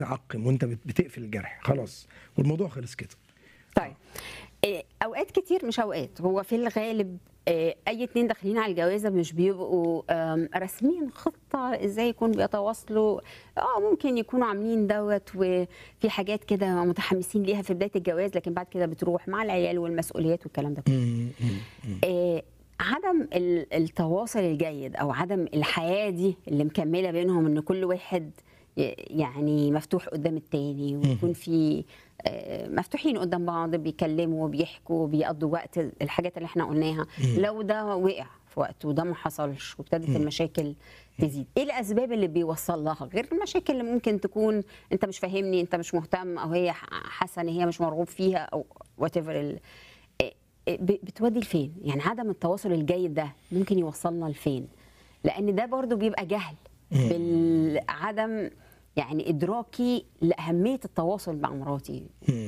تعقم وانت بت- بتقفل الجرح خلاص والموضوع خلص كده طيب إيه، اوقات كتير مش اوقات هو في الغالب إيه، اي اتنين داخلين على الجوازه مش بيبقوا آم، راسمين خطه ازاي يكونوا بيتواصلوا اه ممكن يكونوا عاملين دوت وفي حاجات كده متحمسين ليها في بدايه الجواز لكن بعد كده بتروح مع العيال والمسؤوليات والكلام ده كله آه، عدم ال- التواصل الجيد او عدم الحياه دي اللي مكمله بينهم ان كل واحد ي- يعني مفتوح قدام التاني ويكون في آه، مفتوحين قدام بعض بيكلموا وبيحكوا وبيقضوا وقت الحاجات اللي احنا قلناها لو ده وقع في وقت وده ما حصلش وابتدت المشاكل تزيد ايه الاسباب اللي بيوصل لها غير المشاكل اللي ممكن تكون انت مش فاهمني انت مش مهتم او هي ح- حاسه ان هي مش مرغوب فيها او وات ايفر ب- بتودي لفين؟ يعني عدم التواصل الجيد ده ممكن يوصلنا لفين؟ لأن ده برضو بيبقى جهل بالعدم يعني إدراكي لأهمية التواصل مع مراتي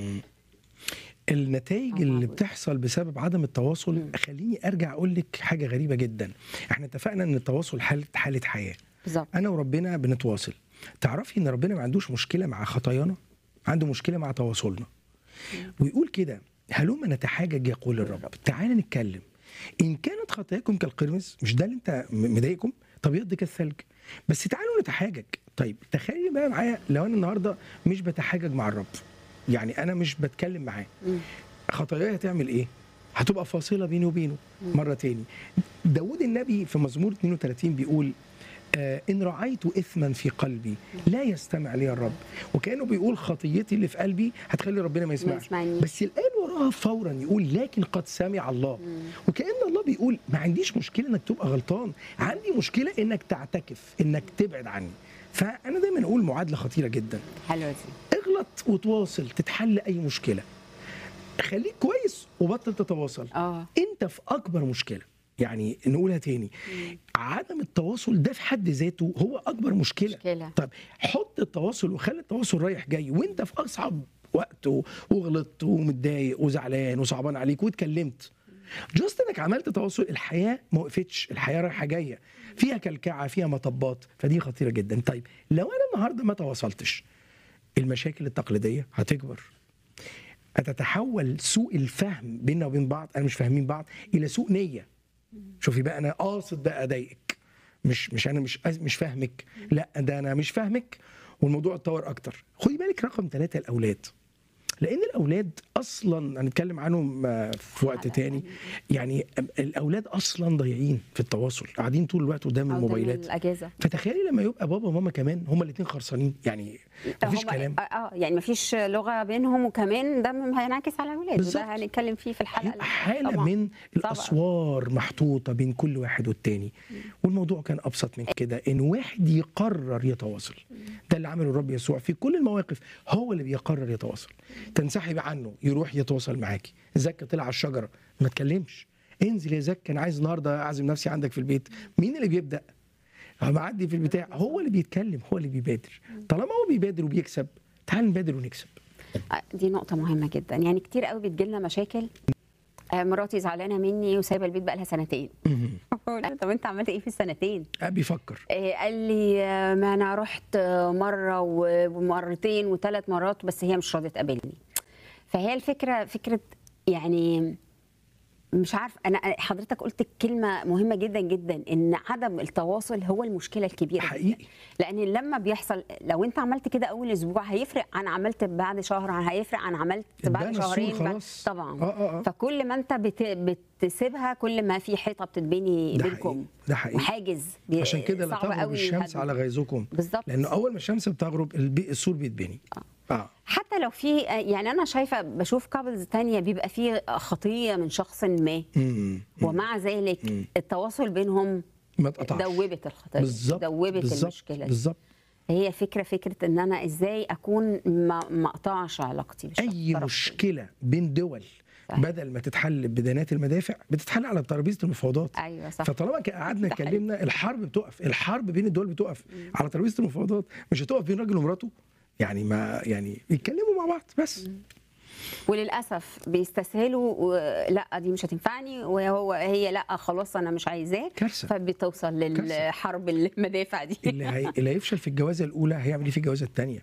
النتائج آه، اللي معقول. بتحصل بسبب عدم التواصل خليني ارجع اقول لك حاجه غريبه جدا احنا اتفقنا ان التواصل حاله حاله حياه بالظبط انا وربنا بنتواصل تعرفي ان ربنا ما عندوش مشكله مع خطايانا عنده مشكله مع تواصلنا ويقول كده هلما نتحاجج يقول الرب تعالى نتكلم ان كانت خطاياكم كالقرمز مش ده اللي انت م- مضايقكم طب يقضي كالثلج بس تعالوا نتحاجج طيب تخيلي بقى معايا لو انا النهارده مش بتحاجج مع الرب يعني انا مش بتكلم معاه مم. خطاياي هتعمل ايه هتبقى فاصله بيني وبينه مره تاني داود النبي في مزمور 32 بيقول آه إن رعيت إثما في قلبي لا يستمع لي الرب وكأنه بيقول خطيتي اللي في قلبي هتخلي ربنا ما يسمعش يسمعنيش. بس الآن وراها فورا يقول لكن قد سمع الله وكأن الله بيقول ما عنديش مشكلة إنك تبقى غلطان عندي مشكلة إنك تعتكف إنك تبعد عني فأنا دايما أقول معادلة خطيرة جدا حلوة دي اغلط وتواصل تتحل أي مشكلة خليك كويس وبطل تتواصل اه انت في اكبر مشكله يعني نقولها تاني عدم التواصل ده في حد ذاته هو اكبر مشكله مشكلة. طب حط التواصل وخلي التواصل رايح جاي وانت في اصعب وقت و- وغلطت ومتضايق وزعلان وصعبان عليك واتكلمت جاست انك عملت تواصل الحياه ما وقفتش الحياه رايحه جايه فيها كلكعه فيها مطبات فدي خطيره جدا طيب لو انا النهارده ما تواصلتش المشاكل التقليديه هتكبر هتتحول سوء الفهم بيننا وبين بعض انا مش فاهمين بعض الى سوء نيه شوفي بقى انا قاصد بقى اضايقك مش مش انا مش مش فاهمك لا ده انا مش فاهمك والموضوع اتطور اكتر خدي بالك رقم ثلاثة الاولاد لان الاولاد اصلا هنتكلم عنهم آه، في وقت تاني يعني الاولاد اصلا ضايعين في التواصل قاعدين طول الوقت قدام أو قدام الموبايلات الأجهزة فتخيلي لما يبقى بابا وماما كمان هما الاثنين خرسانين يعني مفيش هما- كلام اه آه، يعني مفيش لغة بينهم وكمان ده م- هينعكس على الأولاد بالظبط. وده هنتكلم فيه في الحلقة هيبقى اللي- حالة طبعاً. من طبعاً. الأسوار محطوطة بين كل واحد والتاني والموضوع كان أبسط من كده إن واحد يقرر يتواصل ده اللي عمله الرب يسوع في كل المواقف هو اللي بيقرر يتواصل تنسحب عنه يروح يتواصل معاكي زكا طلع على الشجرة ما تكلمش انزل يا زكا أنا عايز النهاردة أعزم نفسي عندك في البيت مين اللي بيبدأ معدي في البتاع هو اللي بيتكلم هو اللي بيبادر طالما هو بيبادر وبيكسب تعال نبادر ونكسب آه، دي نقطة مهمة جدا يعني كتير قوي بتجيلنا مشاكل آه، مراتي زعلانة مني وسايبة البيت بقالها سنتين لا، طب انت عملت ايه في السنتين؟ أه بيفكر آه، قال لي آه، ما انا رحت آه، مرة و- ومرتين وثلاث مرات بس هي مش راضية تقابلني فهي الفكرة فكرة يعني مش عارف انا حضرتك قلت كلمه مهمه جدا جدا ان عدم التواصل هو المشكله الكبيره جداً. حقيقي. لان لما بيحصل لو انت عملت كده اول اسبوع هيفرق عن عملت بعد شهر هيفرق عن عملت بعد اتبنى السور شهرين بعد- خلاص. طبعا آه، آه، آه. فكل ما انت بت... بتسيبها كل ما في حيطه بتتبني ده بينكم حقيقي. ده حقيقي. وحاجز بي- عشان كده لا صعب تغرب قوي الشمس يهدوا. على غيظكم بالظبط. لانه اول ما الشمس بتغرب البي... السور بيتبني اه حتى لو في يعني انا شايفه بشوف كابلز تانية بيبقى في خطيه من شخص ما امم ومع ذلك التواصل بينهم ما اتقطعش دوبت الخطيه بالظبط دوبت بالظبط، المشكله دي بالظبط هي فكره فكره ان انا ازاي اكون ما ما اقطعش علاقتي بالشخص اي الطرف مشكله بين دول صحيح. بدل ما تتحل بدانات المدافع بتتحل على ترابيزه المفاوضات ايوه صح فطالما ك- قعدنا ده حقيقي. اتكلمنا الحرب بتقف الحرب بين الدول بتقف على ترابيزه المفاوضات مش هتقف بين راجل ومراته يعني ما يعني يتكلموا مع بعض بس وللاسف بيستسهلوا و... لا دي مش هتنفعني وهو هي لا خلاص انا مش عايزاك كارثة. فبتوصل للحرب المدافع دي اللي, هي... اللي هيفشل في الجوازه الاولى هيعمل ايه في الجوازه الثانيه